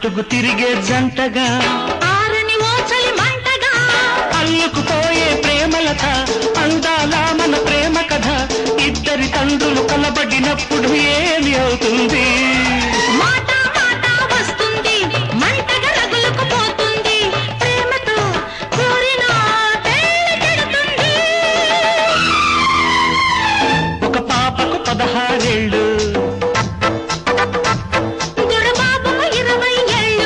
చుట్టుకు తిరిగే జంటగా ఆరని ఓచలి మంటగా అల్లుకుపోయే ప్రేమలత అందాల మన ప్రేమ కథ ఇద్దరి తండ్రులు కలబడినప్పుడు ఏమి అవుతుంది మాట మాట వస్తుంది మంటగా రగులుకుపోతుంది ప్రేమతో కోరిన పెళ్లి చెడుతుంది ఒక పాపకు పదహారేళ్ళు దొరబాబుకు ఇరవై ఏళ్ళు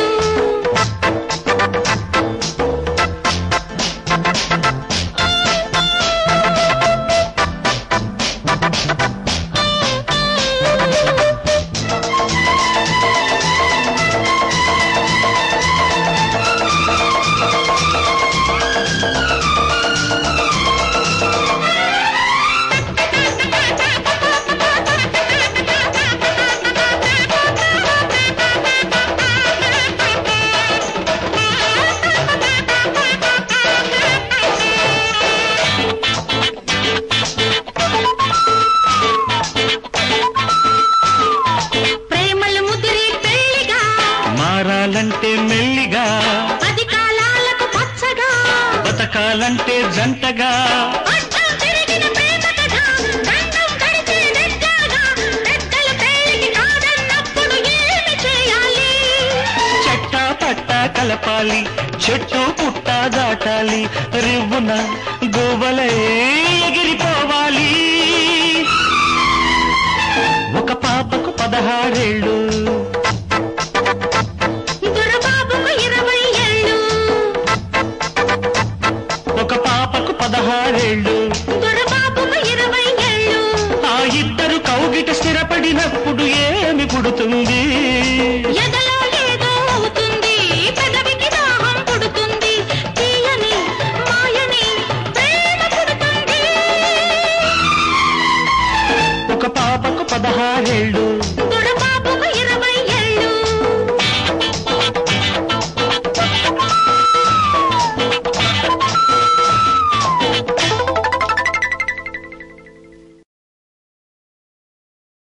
ప్రేమలు ముదిరి పెళ్లిగా మారాలంటే మెల్లిగా పది కాలాలకు పచ్చగా బతకాలంటే జంటగా అడ్డం తిరిగిన ప్రేమ కథ గండం గడిచే నెగ్గాగా పెద్దల పెళ్లికి కాదన్నప్పుడు ఏమి చేయాలి చెట్టా పట్టా కలపాలి చెట్టు పుట్ట దాటాలి రివ్వున గోవలే ఎగిరిపోవాలి ఒక పాపకు పదహారేళ్ళు దొరబాబుకు ఇరవై ఏళ్ళు ఒక పాపకు పదహారేళ్ళు దొరబాబుకు ఇరవై ఏళ్ళు ఆ ఇద్దరు కౌగిట స్థిరపడినప్పుడు ఏమి పుడుతుంది